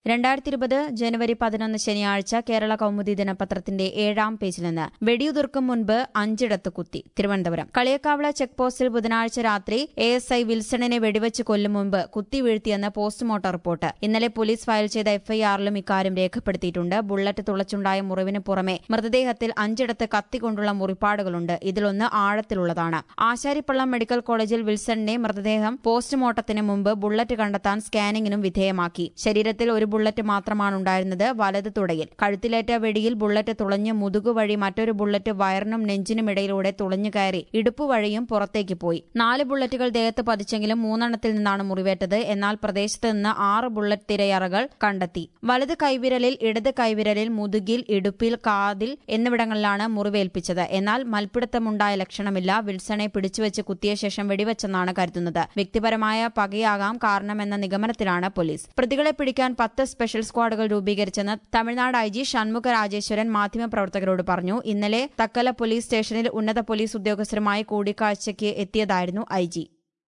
രണ്ടായിരത്തി ഇരുപത് ജനുവരി പതിനൊന്ന് ശനിയാഴ്ച കേരള കൗമുദി ദിനപത്രത്തിന്റെ ഏഴാം പേജിൽ നിന്ന് വെടിയുതിർക്കും മുൻപ് അഞ്ചിടത്ത് കുത്തി തിരുവനന്തപുരം കളിയക്കാവിള ചെക്ക് പോസ്റ്റിൽ ബുധനാഴ്ച രാത്രി എ എസ് ഐ വിൽസണിനെ വെടിവെച്ച് കൊല്ലും മുമ്പ് കുത്തി വീഴ്ത്തിയെന്ന് പോസ്റ്റ്മോർട്ടം റിപ്പോർട്ട് ഇന്നലെ പോലീസ് ഫയൽ ചെയ്ത എഫ്ഐആറിലും ഇക്കാര്യം രേഖപ്പെടുത്തിയിട്ടുണ്ട് ബുള്ളറ്റ് തുളച്ചുണ്ടായ മുറിവിന് പുറമെ മൃതദേഹത്തിൽ അഞ്ചിടത്ത് കത്തിക്കൊണ്ടുള്ള മുറിപ്പാടുകളുണ്ട് ഇതിലൊന്ന് ആഴത്തിലുള്ളതാണ് ആശാരിപ്പള്ളം മെഡിക്കൽ കോളേജിൽ വിൽസണിനെ മൃതദേഹം പോസ്റ്റ്മോർട്ടത്തിന് മുമ്പ് ബുള്ളറ്റ് കണ്ടെത്താൻ സ്കാനിങ്ങിനും വിധേയമാക്കി ശരീരത്തിൽ ഒരു ബുള്ളറ്റ് മാത്രമാണ് ഉണ്ടായിരുന്നത് വലത് തുടയിൽ കഴുത്തിലേറ്റ വെടിയിൽ ബുള്ളറ്റ് തുളഞ്ഞ് മുതുകുവഴി മറ്റൊരു ബുള്ളറ്റ് വയറിനും നെഞ്ചിനുമിടയിലൂടെ തുളഞ്ഞു കയറി ഇടുപ്പ് വഴിയും പുറത്തേക്ക് പോയി നാല് ബുള്ളറ്റുകൾ ദേഹത്ത് പതിച്ചെങ്കിലും മൂന്നെണ്ണത്തിൽ നിന്നാണ് മുറിവേറ്റത് എന്നാൽ പ്രദേശത്ത് നിന്ന് ആറ് ബുള്ളറ്റ് തിരയറകൾ കണ്ടെത്തി വലത് കൈവിരലിൽ ഇടത് കൈവിരലിൽ മുതുകിൽ ഇടുപ്പിൽ കാതിൽ എന്നിവിടങ്ങളിലാണ് മുറിവേൽപ്പിച്ചത് എന്നാൽ മൽപ്പിടുത്തമുണ്ടായ ലക്ഷണമില്ല വിൽസണെ പിടിച്ചുവെച്ച് കുത്തിയ ശേഷം വെടിവെച്ചെന്നാണ് കരുതുന്നത് വ്യക്തിപരമായ പകയാകാം കാരണമെന്ന നിഗമനത്തിലാണ് പോലീസ് പ്രതികളെ പിടിക്കാൻ പത്ത് സ്പെഷ്യൽ സ്ക്വാഡുകൾ രൂപീകരിച്ചെന്ന് തമിഴ്നാട് ഐ ജി ഷൺമുഖ രാജേശ്വരൻ മാധ്യമപ്രവർത്തകരോട് പറഞ്ഞു ഇന്നലെ തക്കല പോലീസ് സ്റ്റേഷനിൽ ഉന്നത പോലീസ് ഉദ്യോഗസ്ഥരുമായി കൂടിക്കാഴ്ചയ്ക്ക് എത്തിയതായിരുന്നു ഐ ജി